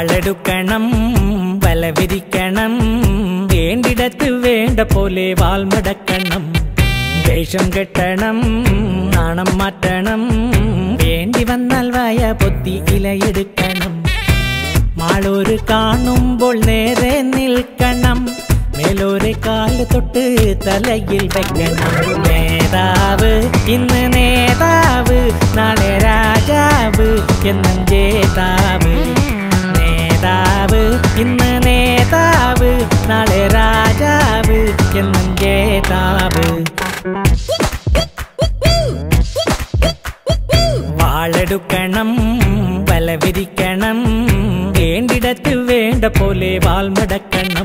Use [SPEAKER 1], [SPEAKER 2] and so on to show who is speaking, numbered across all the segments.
[SPEAKER 1] വാളെടുക്കണം വലവിരിക്കണം വേണ്ടിടത്ത് വേണ്ട പോലെ വാൾമടക്കണം വേഷം കെട്ടണം നാണം മാറ്റണം വേണ്ടി വന്നാൽ വായ പൊത്തി ഇലയെടുക്കണം മാളൂര് കാണുമ്പോൾ നേരെ നിൽക്കണം മേലോരെ കാല് തൊട്ട് തലയിൽ വെക്കണം നേതാവ് ഇന്ന് നേതാവ് നാളെ രാജാവ് എന്നും ജേതാവ് നേതാവ് ഇന്ന് നേതാവ് നാളെ രാജാവ് എന്നും ജേതാവ് വാളെടുക്കണം വലവിരിക്കണം വേണ്ടിടത്ത് വേണ്ട പോലെ വാൾമടക്കണം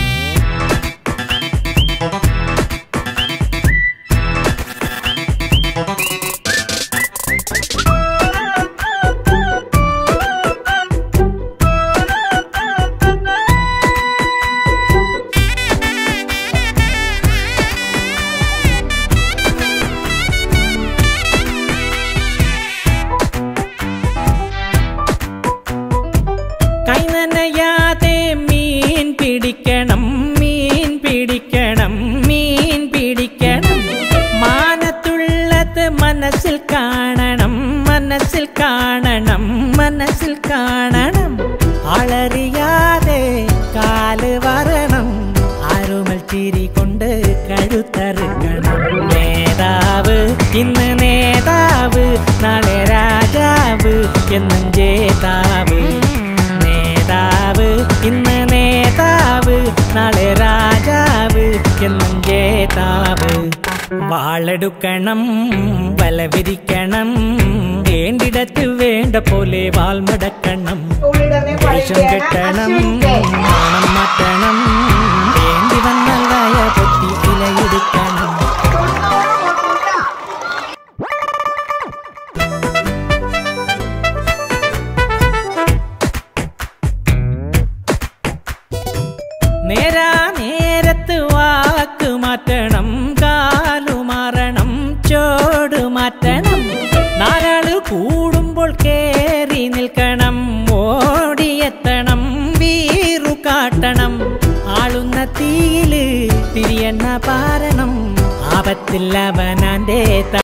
[SPEAKER 1] കൈനനയാതെ മീൻ പിടിക്കണം മീൻ പിടിക്കണം മീൻ പിടിക്കണം മാനത്തുള്ളത് മനസ്സിൽ കാണണം മനസ്സിൽ കാണണം മനസ്സിൽ കാണണം ആളറിയാതെ കാല് വരണം ആരുമൽ ചിരി കൊണ്ട് കഴുത്തറുക്കണം നേതാവ് ഇന്ന് നേതാവ് നാളെ രാജാവ് എന്നും ജേതാവ് നേതാവ് ഇന്ന് നേതാവ് നാളെ രാജാവ് എന്നും ജേതാവ് വാളെടുക്കണം വലവിരിക്കണം വേണ്ടിടത്ത് വേണ്ട പോലെ വാൾമടക്കണം വേഷം കെട്ടണം നാണം മാറ്റണം വേണ്ടി വന്നാൽ വായ പൊത്തി ഇലയെടുക്കണം നേരാ നേരത്ത് വാക്ക് മാറ്റണം കാലു മാറണം ചോട് മാറ്റണം നാലാള് കൂടുമ്പോൾ കേറി നിൽക്കണം ഓടിയെത്തണം വീറു കാട്ടണം ആളുന്ന തീയില് തിരിയെണ്ണ പാരണം ആപത്തില്ലവനാന്റെ